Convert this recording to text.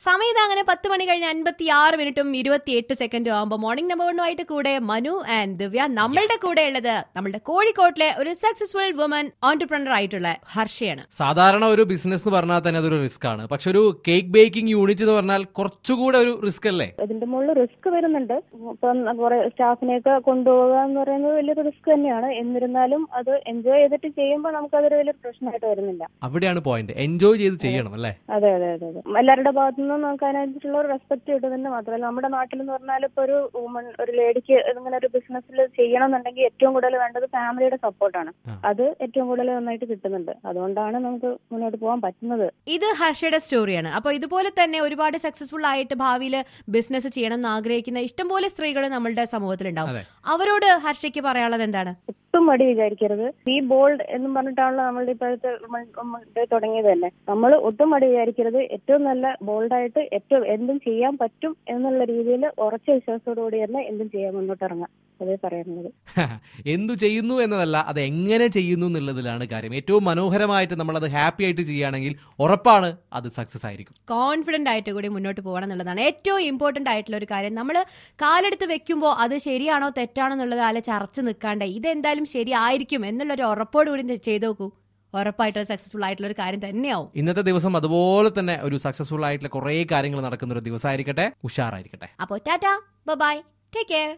സമയത്ത് അങ്ങനെ പത്ത് മണി കഴിഞ്ഞ് അൻപത്തി ആറ് മിനിറ്റും ഇരുപത്തിയെട്ട് സെക്കൻഡും ആകുമ്പോൾ മോർണിംഗ് നമ്പർ വണ്ണുമായിട്ട് കൂടെ മനു ആൻഡ് ദിവ്യ നമ്മളുടെ കൂടെ ഉള്ളത് നമ്മളുടെ കോഴിക്കോട്ടിലെ ഒരു സക്സസ്ഫുൾ വുമൻ ഓൺടർപ്രണർ ആയിട്ടുള്ള ഹർഷയാണ് സാധാരണ ഒരു ബിസിനസ് എന്ന് പറഞ്ഞാൽ തന്നെ അതൊരു റിസ്ക് ആണ് പക്ഷെ ഒരു കേക്ക് ബേക്കിംഗ് യൂണിറ്റ് എന്ന് പറഞ്ഞാൽ കുറച്ചുകൂടെ ഒരു റിസ്ക് അല്ലേ ഇതിന്റെ മുകളിൽ റിസ്ക് വരുന്നുണ്ട് ഇപ്പം കുറെ സ്റ്റാഫിനെയൊക്കെ കൊണ്ടുപോകുക എന്ന് പറയുന്നത് വലിയൊരു റിസ്ക് തന്നെയാണ് എന്നിരുന്നാലും അത് എൻജോയ് ചെയ്തിട്ട് ചെയ്യുമ്പോൾ നമുക്ക് അതൊരു വലിയൊരു പ്രശ്നമായിട്ട് വരുന്നില്ല അവിടെയാണ് പോയിന്റ് എൻജോയ് ചെയ്ത് ചെയ്യണം അല്ലേ അതെ അതെ അതെ അതെ എല്ലാവരുടെ ഭാഗത്തു നിന്നും നമുക്ക് അതിനനുസരിച്ചുള്ള ഒരു റെസ്പെക്ട് കിട്ടുന്നുണ്ട് മാത്രമല്ല നമ്മുടെ നാട്ടിൽ എന്ന് പറഞ്ഞാൽ ഇപ്പൊ ഒരു വുമൺ ഒരു ലേഡിക്ക് ഇങ്ങനെ ഒരു ബിസിനസ്സിൽ ചെയ്യണം എന്നുണ്ടെങ്കിൽ ഏറ്റവും കൂടുതൽ വേണ്ടത് ഫാമിലിയുടെ സപ്പോർട്ടാണ് ആ. അത് ഏറ്റവും കൂടുതൽ നന്നായിട്ട് കിട്ടുന്നുണ്ട് അതുകൊണ്ടാണ് നമുക്ക് മുന്നോട്ട് പോകാൻ പറ്റുന്നത് ഇത് ഹർഷയുടെ സ്റ്റോറിയാണ് അപ്പൊ ഇതുപോലെ തന്നെ ഒരുപാട് സക്സസ്ഫുൾ ആയിട്ട് ഭാവിയിൽ ബിസിനസ് ചെയ്യണം എന്ന് ആഗ്രഹിക്കുന്ന ഇഷ്ടംപോലെ സ്ത്രീകൾ നമ്മളുടെ സമൂഹത്തിലുണ്ടാവും അതെ. അവരോട് ഹർഷയ്ക്ക് പറയാനുള്ളത് എന്താണ് ഒട്ടും മടി വിചാരിക്കരുത് ബി ബോൾഡ് എന്നും പറഞ്ഞിട്ടാണല്ലോ നമ്മളുടെ ഇപ്പോഴത്തെ women- women day തുടങ്ങിയത് തന്നെ നമ്മൾ ഒട്ടും മടി വിചാരിക്കരുത് ഏറ്റവും നല്ല ബോൾഡായിട്ട് ഏറ്റവും എന്തും ചെയ്യാൻ പറ്റും എന്നുള്ള രീതിയിൽ ഉറച്ച വിശ്വാസത്തോടു കൂടി തന്നെ എന്തും ചെയ്യാൻ മുന്നോട്ട് ഇറങ്ങാം അതേ പറയുന്നത് എന്തു ചെയ്യുന്നു എന്നതല്ല അത് എങ്ങനെ ചെയ്യുന്നു എന്നുള്ളതിലാണ് കാര്യം ഏറ്റവും മനോഹരമായിട്ട് നമ്മൾ അത് ഹാപ്പി ആയിട്ട് ചെയ്യുകയാണെങ്കിൽ ഉറപ്പാണ് അത് സക്സസ് ആയിരിക്കും കോൺഫിഡന്റ് ആയിട്ട് കൂടി മുന്നോട്ട് പോകണം എന്നുള്ളതാണ് ഏറ്റവും ഇമ്പോർട്ടന്റ് ആയിട്ടുള്ള ഒരു കാര്യം നമ്മൾ കാലെടുത്ത് വെക്കുമ്പോൾ അത് ശരിയാണോ തെറ്റാണോ എന്നുള്ളത് ആലെ ചർച്ച നിൽക്കാണ്ട് ഇതെന്തായാലും ശരിയായിരിക്കും എന്നുള്ള ഒരു ഉറപ്പോട് കൂടി ചെയ്തു നോക്കൂ ഉറപ്പായിട്ടും സക്സസ്ഫുൾ ആയിട്ടുള്ള ഒരു കാര്യം തന്നെയാവും ഇന്നത്തെ ദിവസം അതുപോലെ തന്നെ ഒരു സക്സസ്ഫുൾ ആയിട്ടുള്ള കുറേ കാര്യങ്ങൾ നടക്കുന്ന ഒരു ദിവസമായിരിക്കട്ടെ ഉഷാറായിരിക്കട്ടെ അപ്പോൾ ടാറ്റാ ബൈ ടേക്ക് കെയർ